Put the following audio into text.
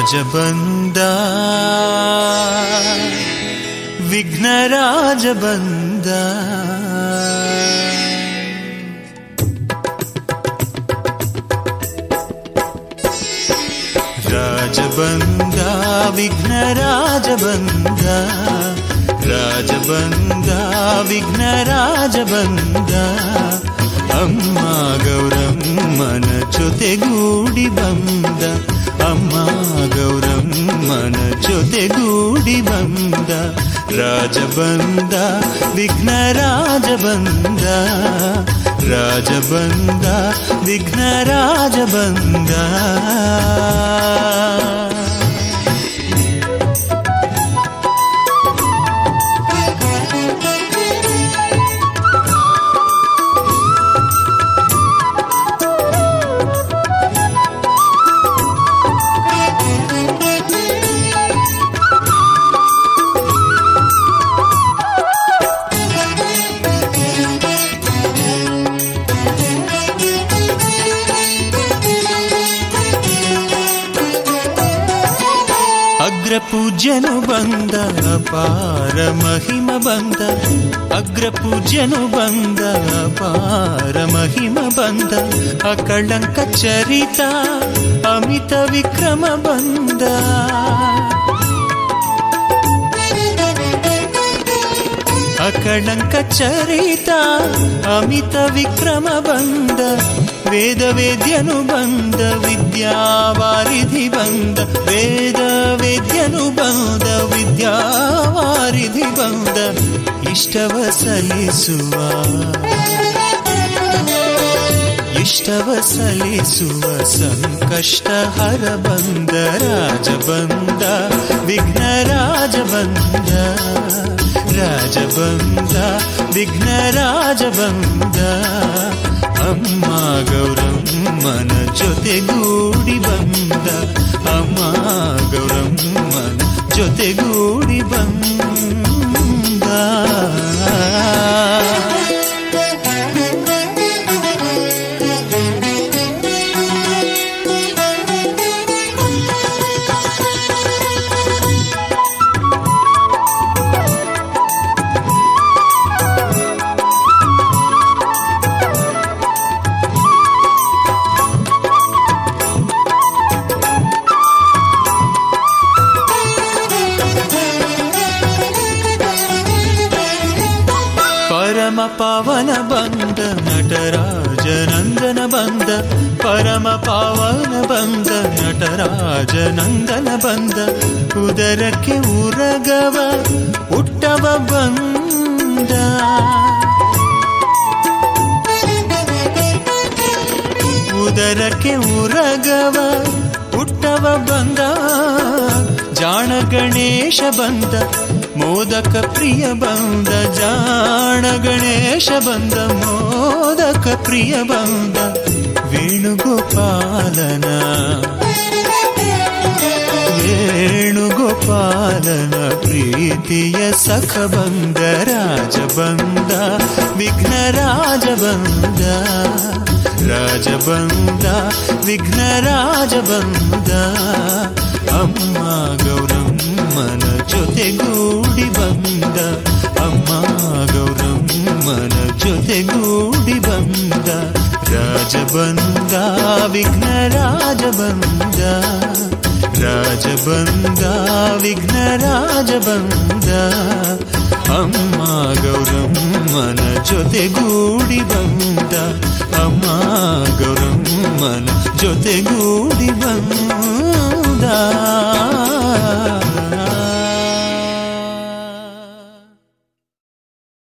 ರಾಜಬಂದ ವಿಘ್ನ ರಾಜಬಂದ ರಾಜಬಂದ ವಿಘ್ನ ರಾಜಬಂದ ರಾಜಬಂದ ವಿಘ್ನ ರಾಜಬಂದ ಅಮ್ಮ ಗೌರಮ್ಮನ ಜೊತೆಗೂಡಿ ಬಂದ ಅಮ್ಮ ಗೌರಮ್ಮನ ಜೊತೆಗೂಡಿ ಬಂದ ರಾಜಬಂದ ವಿಘ್ನ ರಾಜಬಂದ ರಾಜಬಂದ ವಿಘ್ನ ರಾಜಬಂದ ಅಗ್ರಪೂಜ್ಯನು ಬಂದ ಅಪಾರ ಮಹಿಮ ಬಂದ ಅಗ್ರಪೂಜ್ಯನು ಬಂದ ಅಪಾರ ಮಹಿಮ ಬಂದ ಅಕಳಂಕ ಚರಿತ ಅಮಿತ ವಿಕ್ರಮ ಬಂದ ಅಕಳಂಕ ಚರಿತ ಅಮಿತ ವಿಕ್ರಮ ಬಂದ ವೇದ ವೇದ್ಯನು ಬಂದ ವಿದ್ಯಾವಾರಿಧಿ ಬಂದ ವೇದ ವೇದ್ಯನು ಬಂದ ವಿದ್ಯಾವಾರಿಧಿ ಬಂದ ಇಷ್ಟವ ಸಲ್ಲಿಸುವ ಇಷ್ಟವ ಸಲ್ಲಿಸುವ ಸಂಕಷ್ಟ ಹರ ಬಂದ ರಾಜ ಬಂದ ವಿಘ್ನ ರಾಜ ಬಂದ ರಾಜ ಬಂದ ವಿಘ್ನ ರಾಜ ಬಂದ ಅಮ್ಮ ಗೌರಮ್ಮನ ಜೊತೆಗೂಡಿ ಬಂದ ಅಮ್ಮ ಗೌರಮ್ಮನ ಜೊತೆಗೂಡಿ ಬಂದ ಪರಮ ಪಾವನ ಬಂದ ನಟರಾಜನಂದನ ಬಂದ ಪರಮ ಪಾವನ ಬಂದ ನಟರಾಜನಂದನ ಬಂದ ಉದರಕ್ಕೆ ಉರಗವ ಹುಟ್ಟವ ಬಂದ ಉದರಕ್ಕೆ ಉರಗವ ಹುಟ್ಟವ ಬಂದ ಜಾಣ ಗಣೇಶ ಬಂದ ಮೋದಕ ಪ್ರಿಯ ಬಂದ ಜಾಣ ಗಣೇಶ ಬಂದ ಮೋದಕ ಪ್ರಿಯ ಬಂದ ವೇಣುಗೋಪಾಲನ ವೇಣುಗೋಪಾಲನ ಪ್ರೀತಿಯ ಸಖ ಬಂದ ರಾಜ ಬಂದ ವಿಘ್ನ ರಾಜ ಬಂದ ರಾಜ ಬಂದ ವಿಘ್ನ ರಾಜ ಬಂದ ಅಮ್ಮ ಗೌರಮ್ಮನ ಜೊತೆಗೂಡಿ ಬಂದ ಅಮ್ಮ ಗೌರಮ್ಮನ ಜೊತೆಗೂಡಿ ಬಂದ ರಾಜ ಬಂದ ವಿಘ್ನ ರಾಜ ಬಂದ ರಾಜ ಬಂದ ವಿಘ್ನ ರಾಜ ಬಂದ ಅಮ್ಮ ಗೌರಮ್ಮನ ಜೊತೆಗೂಡಿ ಬಂದ ಅಮ್ಮ ಗೌರಮ್ಮನ ಜೊತೆಗೂಡಿ ಬಂದ